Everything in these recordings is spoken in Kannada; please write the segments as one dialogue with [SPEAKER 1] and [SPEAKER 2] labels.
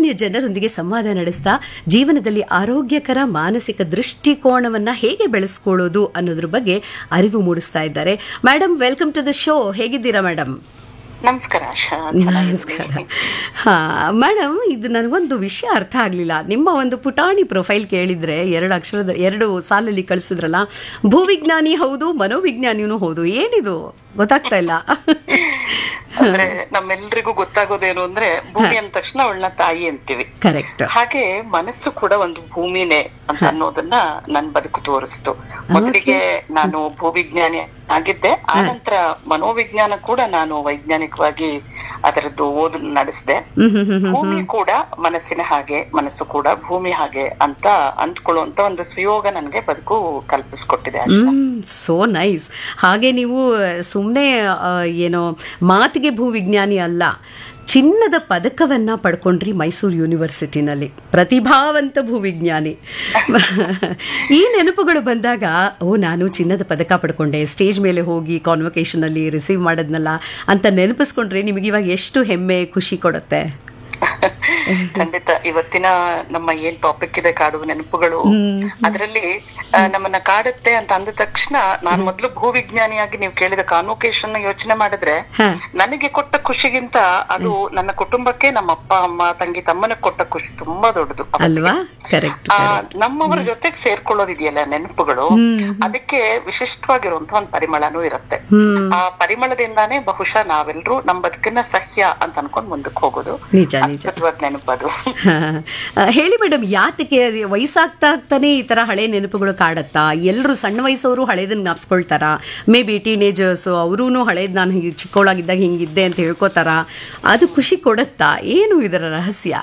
[SPEAKER 1] ಸಾಮಾನ್ಯ ಜನರೊಂದಿಗೆ ಸಂವಾದ ನಡೆಸ್ತಾ ಜೀವನದಲ್ಲಿ ಆರೋಗ್ಯಕರ ಮಾನಸಿಕ ದೃಷ್ಟಿಕೋನವನ್ನ ಹೇಗೆ ಬೆಳೆಸ್ಕೊಳ್ಳೋದು ಅನ್ನೋದ್ರ ಬಗ್ಗೆ ಅರಿವು ಮೂಡಿಸ್ತಾ ಇದ್ದಾರೆ madam welcome to the show ಹೇಗಿದ್ದೀರಾ ಮೇಡಮ್
[SPEAKER 2] ನಮಸ್ಕಾರ ಆಶಾ
[SPEAKER 1] ನಮಸ್ಕಾರ ಹಾ ಮೇಡಮ್ ಇದು ನನಗೊಂದು ವಿಷಯ ಅರ್ಥ ಆಗಲಿಲ್ಲ ನಿಮ್ಮ ಒಂದು ಪುಟಾಣಿ ಪ್ರೊಫೈಲ್ ಕೇಳಿದ್ರೆ ಎರಡು ಅಕ್ಷರದ ಎರಡು ಸಾಲಲ್ಲಿ ಕಳಿಸಿದ್ರಲ್ಲ ಭೂವಿಜ್ಞಾನಿ ಹೌದು ಮನೋವಿಜ್ಞಾನಿನೂ ಹೌದು ಏನಿದು ಗೊತ್ತಾಗ್ತಾ ಇಲ್ಲ
[SPEAKER 2] ಅಂದ್ರೆ ನಮ್ಮೆಲ್ರಿಗೂ ಗೊತ್ತಾಗೋದೇನು ಅಂದ್ರೆ ಭೂಮಿ ಅಂದ ತಕ್ಷಣ ಅವಳನ್ನ ತಾಯಿ ಅಂತೀವಿ
[SPEAKER 1] ಕರೆಕ್ಟ್
[SPEAKER 2] ಹಾಗೆ ಮನಸ್ಸು ಕೂಡ ಒಂದು ಭೂಮಿನೇ ಅಂತ ಅನ್ನೋದನ್ನ ನನ್ ಬದುಕು ತೋರಿಸ್ತು ಮೊದಲಿಗೆ ನಾನು ಭೂವಿಜ್ಞಾನಿ ಆಗಿದ್ದೆ ಆನಂತರ ಮನೋವಿಜ್ಞಾನ ಕೂಡ ನಾನು ವೈಜ್ಞಾನಿಕವಾಗಿ ಅದರದ್ದು ಓದು ನಡೆಸಿದೆ
[SPEAKER 1] ಹ್ಮ್ ಹ್ಮ್ ಹ್ಮ್
[SPEAKER 2] ಭೂಮಿ ಕೂಡ ಮನಸ್ಸಿನ ಹಾಗೆ ಮನಸ್ಸು ಕೂಡ ಭೂಮಿ ಹಾಗೆ ಅಂತ ಅಂದ್ಕೊಳ್ಳುವಂತ ಒಂದು ಸುಯೋಗ ನನಗೆ ಬದುಕು ಕಲ್ಪಿಸ್ಕೊಟ್ಟಿದೆ ಆಶಾ
[SPEAKER 1] ಹ್ಮ್ ಸೋ ನೈಸ್ ಹಾಗೆ ನೀವು ಸುಮ್ಮನೆ ಏನೋ ಮಾತಿಗೆ ಭೂವಿಜ್ಞಾನಿ ಅಲ್ಲ ಚಿನ್ನದ ಪದಕವನ್ನ ಪಡ್ಕೊಂಡ್ರಿ ಮೈಸೂರು ಯೂನಿವರ್ಸಿಟಿನಲ್ಲಿ ಪ್ರತಿಭಾವಂತ ಭೂವಿಜ್ಞಾನಿ ಈ ನೆನಪುಗಳು ಬಂದಾಗ ಓ ನಾನು ಚಿನ್ನದ ಪದಕ ಪಡ್ಕೊಂಡೆ ಸ್ಟೇಜ್ ಮೇಲೆ ಹೋಗಿ ಕಾನ್ವೊಕೇಶನ್ ಅಲ್ಲಿ ರಿಸೀವ್ ಮಾಡೋದ್ನಲ್ಲ ಅಂತ ನೆನಪಿಸ್ಕೊಂಡ್ರೆ ನಿಮಗೆ ಇವಾಗ ಎಷ್ಟು ಹೆಮ್ಮೆ ಖುಷಿ ಕೊಡುತ್ತೆ
[SPEAKER 2] ಖಂಡಿತ ಇವತ್ತಿನ ನಮ್ಮ ಏನ್ ಟಾಪಿಕ್ ಇದೆ ಕಾಡುವ ನೆನಪುಗಳು ಅದರಲ್ಲಿ ನಮ್ಮನ್ನ ಕಾಡುತ್ತೆ ಅಂತ ಅಂದ ತಕ್ಷಣ ನಾನ್ ಮೊದ್ಲು ಭೂವಿಜ್ಞಾನಿಯಾಗಿ ನೀವು ಕೇಳಿದ ಕಾನ್ವೊಕೇಶನ್ ಯೋಚನೆ ಮಾಡಿದ್ರೆ
[SPEAKER 1] ಹ.
[SPEAKER 2] ನನಗೆ ಕೊಟ್ಟ ಖುಷಿಗಿಂತ ಅದು ನನ್ನ ಕುಟುಂಬಕ್ಕೆ ನಮ್ಮ ಅಪ್ಪ ಅಮ್ಮ ತಂಗಿ ತಮ್ಮನ ಕೊಟ್ಟ ಖುಷಿ ತುಂಬಾ ದೊಡ್ಡದು ಅವತ್ತಿಗೆ.
[SPEAKER 1] ಅಲ್ವಾ ಕರೆಕ್ಟ್
[SPEAKER 2] ಆ, ನಮ್ಮವರ ಜೊತೆಗೆ ಸೇರ್ಕೊಳ್ಳೋದಿದೆಯಲ್ಲ ನೆನಪುಗಳು ಅದಕ್ಕೆ ವಿಶಿಷ್ಟವಾಗಿರುವಂತ ಒಂದು ಪರಿಮಳನೂ ಇರುತ್ತೆ
[SPEAKER 1] ಹ್ಮ್
[SPEAKER 2] ಆ ಪರಿಮಳದಿಂದಾನೇ ಬಹುಶಃ ನಾವೆಲ್ಲರೂ ನಮ್ಮ ಬದುಕನ್ನ ಸಹ್ಯ ಅಂತ ಅನ್ಕೊಂಡ್ ಮುಂದಕ್ಕೆ ಹೋಗೋದು
[SPEAKER 1] ನಿಜ ನಿಜ
[SPEAKER 2] ಅದ್ಭುತವಾದ ನೆನಪದು
[SPEAKER 1] ಹಾ. ಆ, ಹೇಳಿ ಮೇಡಮ್ ಯಾತಕ್ಕೆ ಅದು ವಯಸ್ಸಾಗ್ತಾ ಆಗ್ತಾನೆ ಈ ತರ ಹಳೆ ನೆನಪುಗಳು ಕಾಡತ್ತಾ ಎಲ್ಲರೂ ಸಣ್ಣ ವಯಸ್ಸವರು ಹಳೇದನ್ನ ಜ್ಞಾಪಿಸ್ಕೊಳ್ತಾರ ಮೇ ಬಿ ಟೀನೇಜರ್ಸ್ ಅವರೂ ಹಳೇದು ನಾನು ಹೀಗೆ ಚಿಕ್ಕವಳಾಗಿದ್ದಾಗ ಹಿಂಗಿದ್ದೆ ಅಂತ ಹೇಳ್ಕೊತಾರ ಅದು ಖುಷಿ ಕೊಡತ್ತಾ ಏನು ಇದರ ರಹಸ್ಯ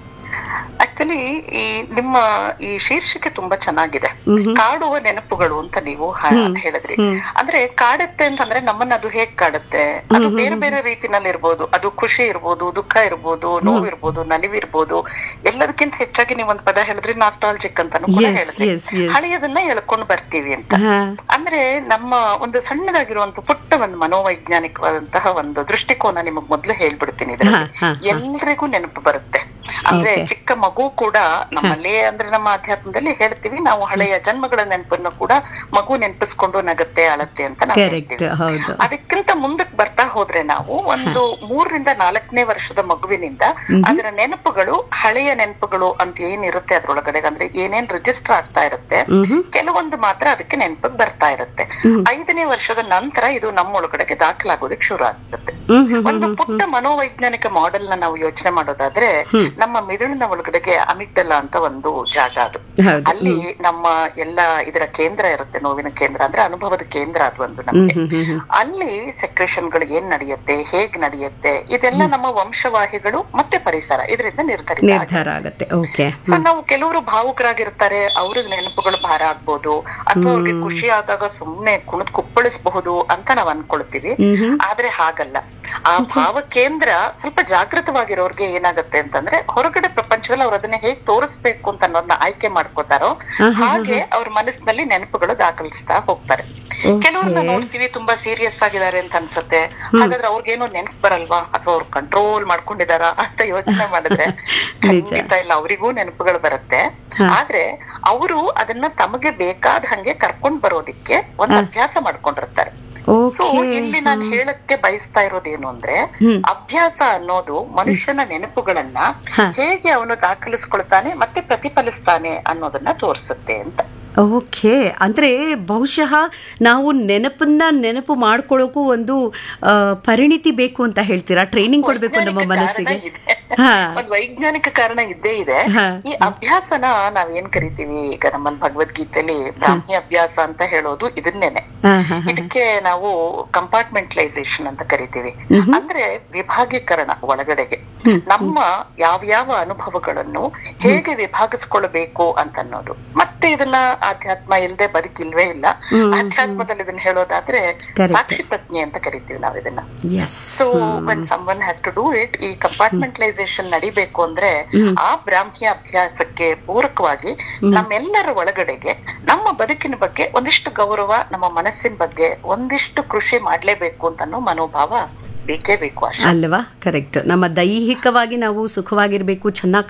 [SPEAKER 2] ಆಕ್ಚುಲಿ ಈ ನಿಮ್ಮ ಈ ಶೀರ್ಷಿಕೆ ತುಂಬಾ ಚೆನ್ನಾಗಿದೆ ಕಾಡುವ ನೆನಪುಗಳು ಅಂತ ನೀವು ಹ- ಹೇಳಿದ್ರಿ ಅಂದ್ರೆ ಕಾಡುತ್ತೆ ಅಂತಂದ್ರೆ ನಮ್ಮನ್ನ ಅದು ಹೇಗ್ ಕಾಡುತ್ತೆ ಅದು ಬೇರೆ ಬೇರೆ ರೀತಿನಲ್ಲಿ ಇರ್ಬೋದು ಅದು ಖುಷಿ ಇರ್ಬೋದು ದುಃಖ ಇರ್ಬೋದು ನೋವು ಇರ್ಬೋದು ನಲಿವಿರ್ಬೋದು ಎಲ್ಲದಕ್ಕಿಂತ ಹೆಚ್ಚಾಗಿ ನೀವು ಒಂದ್ ಪದ ಹೇಳಿದ್ರಿ ನಾಸ್ಟಾಲ್ಜಿಕ್ ಅಂತಾನು ಕೂಡ
[SPEAKER 1] Yes,
[SPEAKER 2] ಹೇಳಿದ್ರಿ
[SPEAKER 1] yes, yes.
[SPEAKER 2] ಹಳೆಯದನ್ನ ಎಳ್ಕೊಂಡು ಬರ್ತೀವಿ ಅಂತ
[SPEAKER 1] ಹಾ.
[SPEAKER 2] ಅಂದ್ರೆ ನಮ್ಮ ಒಂದು ಸಣ್ಣದಾಗಿರುವಂತ ಪುಟ್ಟ ಒಂದು ಮನೋವೈಜ್ಞಾನಿಕವಾದಂತಹ ಒಂದು ದೃಷ್ಟಿಕೋನ ನಿಮಗ್ ಮೊದ್ಲು ಹೇಳ್ಬಿಡ್ತೀನಿ
[SPEAKER 1] ಹಾ, ಹಾ, ಹಾ.
[SPEAKER 2] ಎಲ್ರಿಗೂ ನೆನಪು ಬರುತ್ತೆ ಅಂದ್ರೆ
[SPEAKER 1] Okay.
[SPEAKER 2] ಚಿಕ್ಕ ಮಗು ಕೂಡ ನಮ್ಮಲ್ಲಿ ಅಂದ್ರೆ ನಮ್ಮ ಅಧ್ಯಾತ್ಮದಲ್ಲಿ ಹೇಳ್ತೀವಿ ನಾವು ಹಳೆಯ ಜನ್ಮಗಳ ನೆನಪನ್ನು ಕೂಡ ಮಗು ನೆನಪಿಸ್ಕೊಂಡು ನಗತ್ತೆ ಅಳತ್ತೆ ಅಂತ ನಾವು
[SPEAKER 1] ಕರೆಕ್ಟ್
[SPEAKER 2] ಹೇಳ್ತೀವಿ
[SPEAKER 1] ಹೌದು
[SPEAKER 2] ಅದಕ್ಕಿಂತ ಮುಂದಕ್ಕೆ ಬರ್ತಾ ಹೋದ್ರೆ ನಾವು ಒಂದು ಮೂರರಿಂದ ನಾಲ್ಕನೇ ವರ್ಷದ ಮಗುವಿನಿಂದ ಅದರ ನೆನಪುಗಳು ಹಳೆಯ ನೆನಪುಗಳು ಅಂತ ಏನಿರುತ್ತೆ ಅದ್ರೊಳಗಡೆ ಅಂದ್ರೆ ಏನೇನ್ ರಿಜಿಸ್ಟರ್ ಆಗ್ತಾ ಇರುತ್ತೆ ಕೆಲವೊಂದು ಮಾತ್ರ ಅದಕ್ಕೆ ನೆನಪಿಗೆ ಬರ್ತಾ ಇರುತ್ತೆ ಐದನೇ ವರ್ಷದ ನಂತರ ಇದು ನಮ್ಮೊಳಗಡೆಗೆ ದಾಖಲಾಗೋದಕ್ಕೆ ಶುರು ಆಗುತ್ತೆ
[SPEAKER 1] ಹ್ಮ್ ಹ್ಮ್
[SPEAKER 2] ಒಂದು ಪುಟ್ಟ ಮನೋವೈಜ್ಞಾನಿಕ ಮಾಡೆಲ್ ನ ನಾವು ಯೋಚನೆ ಮಾಡೋದಾದ್ರೆ ನಮ್ಮ ಮಿದುಳಿನ ಒಳಗಡೆಗೆ ಅಮಿಗ್ಡಲ ಅಂತ ಒಂದು ಜಾಗ ಅದು
[SPEAKER 1] ಹೌದು
[SPEAKER 2] ಅಲ್ಲಿ ನಮ್ಮ ಎಲ್ಲ ಇದರ ಕೇಂದ್ರ ಇರುತ್ತೆ ನೋವಿನ ಕೇಂದ್ರ ಅಂದ್ರೆ ಅನುಭವದ ಕೇಂದ್ರ ಅದು ಒಂದು ನಮ್ಗೆ
[SPEAKER 1] ಹ್ಮ್ ಹ್ಮ್ ಹ್ಮ್
[SPEAKER 2] ಅಲ್ಲಿ ಸೆಕ್ರೇಷನ್ ಗಳು ಏನ್ ನಡೆಯುತ್ತೆ ಹೇಗ್ ನಡೆಯುತ್ತೆ ಇದೆಲ್ಲ ನಮ್ಮ ವಂಶವಾಹಿಗಳು ಮತ್ತೆ ಪರಿಸರ ಇದರಿಂದ ನಿರ್ಧರಿತ ಆಗಿದೆ.
[SPEAKER 1] ನಿರ್ಧಾರ ಆಗತ್ತೆ ಓಕೆ
[SPEAKER 2] ಸೊ ನಾವು ಕೆಲವರು ಭಾವುಕರಾಗಿರ್ತಾರೆ ಅವ್ರಿಗೆ ನೆನಪುಗಳು ಭಾರ ಆಗ್ಬೋದು ಅಥವಾ ಅವ್ರಿಗೆ ಖುಷಿ ಆದಾಗ ಸುಮ್ನೆ ಕುಣಿದ್ ಕುಪ್ಪಳಿಸಬಹುದು ಅಂತ ನಾವ್ ಅನ್ಕೊಳ್ತೀವಿ ಆದ್ರೆ ಹಾಗಲ್ಲ ಆ ಭಾವ ಕೇಂದ್ರ ಸ್ವಲ್ಪ ಜಾಗೃತವಾಗಿರೋರ್ಗೆ ಏನಾಗತ್ತೆ ಅಂತಂದ್ರೆ ಹೊರಗಡೆ ಪ್ರಪಂಚದಲ್ಲಿ ಅವ್ರು ಅದನ್ನ ಹೇಗ್ ತೋರಿಸ್ಬೇಕು ಅಂತ ಅನ್ನೋದನ್ನ ಆಯ್ಕೆ ಮಾಡ್ಕೋತಾರೋ ಹಾಗೆ ಅವ್ರ ಮನಸ್ಸಿನಲ್ಲಿ ನೆನಪುಗಳು ದಾಖಲಿಸ್ತಾ ಹೋಗ್ತಾರೆ ಕೆಲವ್ರನ್ನ ನೋಡ್ತೀವಿ ತುಂಬಾ ಸೀರಿಯಸ್ ಆಗಿದ್ದಾರೆ ಅಂತ ಅನ್ಸತ್ತೆ ಹಾಗಾದ್ರೆ ಅವ್ರಿಗೇನೋ ನೆನಪು ಬರಲ್ವಾ ಅಥವಾ ಅವ್ರು ಕಂಟ್ರೋಲ್ ಮಾಡ್ಕೊಂಡಿದಾರ ಅಂತ ಯೋಚನೆ ಮಾಡಿದ್ರೆ ಖಂಡಿತ ಇಲ್ಲ ಅವರಿಗೂ ನೆನಪುಗಳು ಬರುತ್ತೆ ಆದ್ರೆ ಅವರು ಅದನ್ನ ತಮಗೆ ಬೇಕಾದ ಹಂಗೆ ಕರ್ಕೊಂಡ್ ಬರೋದಿಕ್ಕೆ ಒಂದ್ ಅಭ್ಯಾಸ ಮಾಡ್ಕೊಂಡಿರ್ತಾರೆ ಸೊ
[SPEAKER 1] ಓಕೆ
[SPEAKER 2] ಇಲ್ಲಿ ನಾನು ಹೇಳಕ್ಕೆ ಬಯಸ್ತಾ ಇರೋದೇನು ಅಂದ್ರೆ ಅಭ್ಯಾಸ ಅನ್ನೋದು ಮನುಷ್ಯನ ನೆನಪುಗಳನ್ನ ಹೇಗೆ ಅವನು ದಾಖಲಿಸ್ಕೊಳ್ತಾನೆ ಮತ್ತೆ ಪ್ರತಿಫಲಿಸ್ತಾನೆ ಅನ್ನೋದನ್ನ ತೋರಿಸುತ್ತೆ ಅಂತ
[SPEAKER 1] ಓಕೆ ಅಂದ್ರೆ ಬಹುಶಃ ನಾವು ನೆನಪನ್ನ ನೆನಪು ಮಾಡ್ಕೊಳ್ಳೋಕು ಒಂದು ಆ, ಪರಿಣಿತಿ ಬೇಕು ಅಂತ ಹೇಳ್ತೀರಾ ಟ್ರೈನಿಂಗ್ ಕೊಡ್ಬೇಕು ನಮ್ಮ
[SPEAKER 2] ವೈಜ್ಞಾನಿಕ
[SPEAKER 1] ಮನಸ್ಸಿಗೆ
[SPEAKER 2] ಕಾರಣ ಇದೆ.
[SPEAKER 1] ಹಾ.
[SPEAKER 2] ಒಂದ್ ವೈಜ್ಞಾನಿಕ ಕಾರಣ ಇದ್ದೇ ಇದೆ
[SPEAKER 1] ಹಾ.
[SPEAKER 2] ಈ ಅಭ್ಯಾಸನ ನಾವ್ ಏನ್ ಕರಿತೀವಿ ಈಗ ನಮ್ಮಲ್ಲಿ ಭಗವದ್ಗೀತೆಯಲ್ಲಿ ಬ್ರಾಹ್ಮಿ ಅಭ್ಯಾಸ ಅಂತ ಹೇಳೋದು ಇದನ್ನೇನೆ
[SPEAKER 1] ಹಾ, ಹಾ, ಹಾ.
[SPEAKER 2] ಇದಕ್ಕೆ ನಾವು ಕಂಪಾರ್ಟ್ಮೆಂಟಲೈಸೇಷನ್ ಅಂತ ಕರಿತೀವಿ ಅಂದ್ರೆ ವಿಭಾಗೀಕರಣ ಒಳಗಡೆಗೆ ನಮ್ಮ ಯಾವ್ಯಾವ ಅನುಭವಗಳನ್ನು ಹೇಗೆ ವಿಭಾಗಿಸ್ಕೊಳ್ಬೇಕು ಅಂತ ಅನ್ನೋದು ಮತ್ತೆ ಇದನ್ನ ಆಧ್ಯಾತ್ಮ ಇಲ್ಲದೆ ಬದುಕಿಲ್ವೇ ಇಲ್ಲ ಆಧ್ಯಾತ್ಮದಲ್ಲಿ ಇದನ್ನ ಹೇಳೋದಾದ್ರೆ
[SPEAKER 1] Correct.
[SPEAKER 2] ಸಾಕ್ಷಿ ಪ್ರಜ್ಞೆ ಅಂತ ಕರಿತೀವಿ ನಾವ್ ಇದನ್ನ
[SPEAKER 1] yes
[SPEAKER 2] so when someone has to do it ಈ ಕಂಪಾರ್ಟ್ಮೆಂಟಲೈಸೇಷನ್ ನಡಿಬೇಕು ಅಂದ್ರೆ ಆ ಬ್ರಾಹ್ಮ್ಯ ಅಭ್ಯಾಸಕ್ಕೆ ಪೂರಕವಾಗಿ ನಮ್ಮೆಲ್ಲರ ಒಳಗಡೆಗೆ ನಮ್ಮ ಬದುಕಿನ ಬಗ್ಗೆ ಒಂದಿಷ್ಟು ಗೌರವ ನಮ್ಮ ಮನಸ್ಸಿನ ಬಗ್ಗೆ ಒಂದಿಷ್ಟು ಕೃಷಿ ಮಾಡ್ಲೇಬೇಕು ಅಂತ ಅನ್ನೋ ಮನೋಭಾವ ಬೇಕೇ ಬೇಕು ಅಷ್ಟೇ
[SPEAKER 1] ಅಲ್ವಾ ಕರೆಕ್ಟ್ ನಮ್ಮ ದೈಹಿಕವಾಗಿ ನಾವು ಸುಖವಾಗಿರ್ಬೇಕು ಚೆನ್ನಾಗಿ